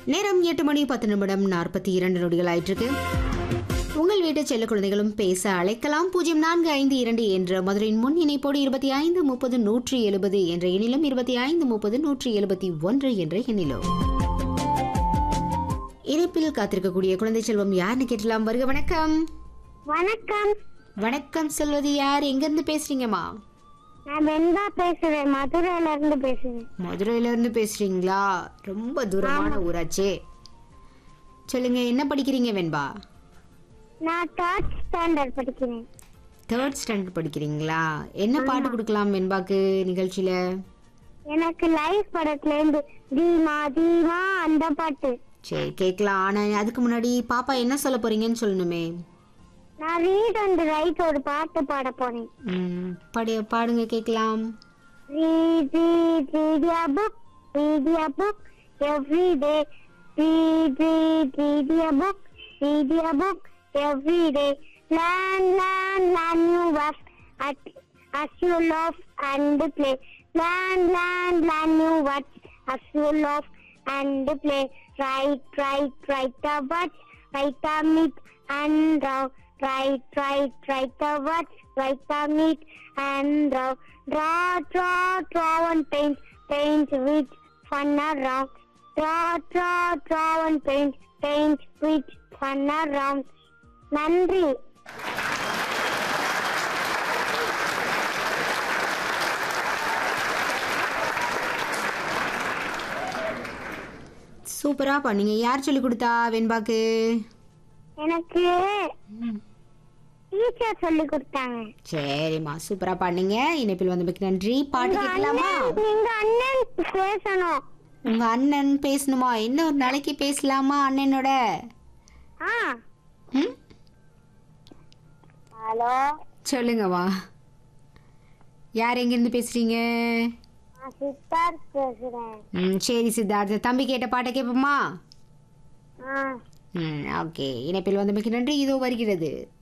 நேரம் எட்டு மணி பத்து நிமிடம் நாற்பத்தி இரண்டு நொடிகள் ஆயிட்டிருக்கு உங்கள் வீட்டு செல்ல குழந்தைகளும் பேச அழைக்கலாம் பூஜ்ஜியம் நான்கு ஐந்து இரண்டு என்ற மதுரையின் முன் இணைப்போடு இருபத்தி ஐந்து முப்பது நூற்றி எழுபது என்ற எண்ணிலும் இருபத்தி ஐந்து முப்பது நூற்றி எழுபத்தி ஒன்று என்ற எண்ணிலும் இணைப்பில் காத்திருக்கக்கூடிய குழந்தை செல்வம் யாருன்னு கேட்டலாம் வருக வணக்கம் வணக்கம் வணக்கம் சொல்வது யார் எங்கிருந்து பேசுறீங்கம்மா நான் வெண்பா பேசுறேன் மதுரையில இருந்து பேசுறேன் மதுரையில இருந்து பேசுறீங்களா ரொம்ப தூரமான ஊராச்சே சொல்லுங்க என்ன படிக்கிறீங்க வெண்பா நான் தேர்ட் ஸ்டாண்டர்ட் படிக்கிறேன் தேர்ட் ஸ்டாண்டர்ட் படிக்கிறீங்களா என்ன பாட்டு கொடுக்கலாம் வெண்பாக்கு நிகழ்ச்சியில எனக்கு லைஃப் படத்துல இருந்து தீமா தீமா அந்த பாட்டு சரி கேட்கலாம் ஆனா அதுக்கு முன்னாடி பாப்பா என்ன சொல்ல போறீங்கன்னு சொல்லணுமே நான் ரீட் அண்ட் ரைட் ஒரு பாட்டு பாட போறேன் ம், பாடு பாடுங்க கேட்கலாம் Read, read, read your book, read your book every day. Read, read, read your book, read your book every day. Learn, learn, learn new words at, as you love and play. Learn, learn, learn new words as you love and play. Write, write, write the words, write the meat and draw. Write, write, write the words, write the meat and draw. Draw, draw, draw and paint, paint with fun around. Draw, draw, draw and paint, paint with fun around. நன்றி சூப்பரா பண்ணீங்க யார் சொல்லி கொடுத்தா வெண்பாக்கு எனக்கு teacher சொல்லி கொடுத்தாங்க சரிம்மா சூப்பரா பண்ணீங்க இணைப்பில் வந்தமைக்கு நன்றி பாட்டு உங்க கேட்கலாமா அண்ணன் நீங்க அண்ணன் பேசணும் உங்க அண்ணன் பேசணுமா இன்னும் ஒரு நாளைக்கு பேசலாமா அண்ணனோட ஆ ம் ஹலோ சொல்லுங்கம்மா யார் எங்கேருந்து பேசுறீங்க நான் சித்தார்த் பேசுறேன் ம் சரி சித்தார்த்த தம்பி கேட்ட பாட்டை கேட்போமா ஆ ம் ஓகே இணைப்பில் வந்தமைக்கு நன்றி இதோ வருகிறது